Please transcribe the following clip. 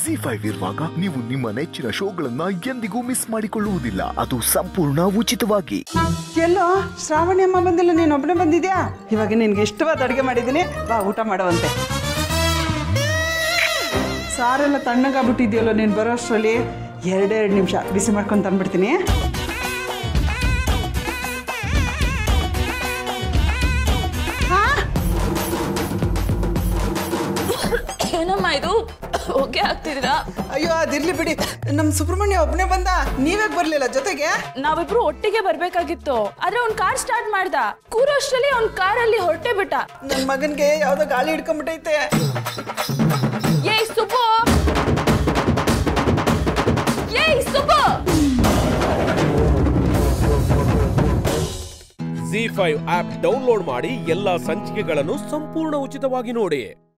G five ಇರುವಾಗ ನೀವು ನಿಮ್ಮ ನೆಚ್ಚಿನ ಶೋಗಳನ್ನ ಎಂದಿಗೂ ಮಿಸ್ ಮಾಡಿಕೊಳ್ಳುವುದಿಲ್ಲ ಅದು ಸಂಪೂರ್ಣ ಉಚಿತವಾಗಿ ಎಲ್ಲೋ ಶ್ರಾವಣಿ ಅಮ್ಮ ಬಂದಿಲ್ಲ ನೀನು ಒಬ್ಬನೇ ಬಂದಿದ್ಯಾ ಇವಾಗ ನಿನ್ಗೆ ಇಷ್ಟವಾದ ಅಡುಗೆ ಮಾಡಿದ್ದೀನಿ ಬಾ ಊಟ ಮಾಡುವಂತೆ ಸಾರೆಲ್ಲ ತಣ್ಣಗಾಗ್ಬಿಟ್ಟಿದ್ಯಲ್ಲೋ ನೀನು ಬರೋ ಅಷ್ಟರಲ್ಲಿ ಎರಡೆರಡು ನಿಮಿಷ ಬಿಸಿ ಮಾಡ್ಕೊಂಡು ತಂದ್ಬಿಡ್ತೀನಿ ಏನಮ್ಮ ಇದು ಹೊಗೆ ಆಗ್ತಿದ್ದೀರಾ ಅಯ್ಯೋ ಅದಿರ್ಲಿ ಬಿಡಿ ನಮ್ಮ ಸುಬ್ರಹ್ಮಣ್ಯ ಒಬ್ಬನೇ ಬಂದ ನೀವ್ಯಾಕೆ ಬರಲಿಲ್ಲ ಜೊತೆಗೆ ನಾವಿಬ್ರು ಒಟ್ಟಿಗೆ ಬರ್ಬೇಕಾಗಿತ್ತು ಆದ್ರೆ ಅವ್ನ್ ಕಾರ್ ಸ್ಟಾರ್ಟ್ ಮಾಡ್ದ ಕೂರೋಷ್ಟರಲ್ಲಿ ಅವ್ನ್ ಕಾರಲ್ಲಿ ಹೊರಟೆ ಬಿಟ್ಟ ನನ್ನ ಮಗನಿಗೆ ಯಾವುದೋ ಗಾಳಿ ಹಿಡ್ಕೊಂಡ್ಬಿಟ್ಟೈತೆ ಏಯ್ ಸುಬ್ಬು ಏಯ್ Subbu Zee five app download ಮಾಡಿ ಎಲ್ಲಾ ಸಂಚಿಕೆಗಳನ್ನು ಸಂಪೂರ್ಣ ಉಚಿತವಾಗಿ ನೋಡಿ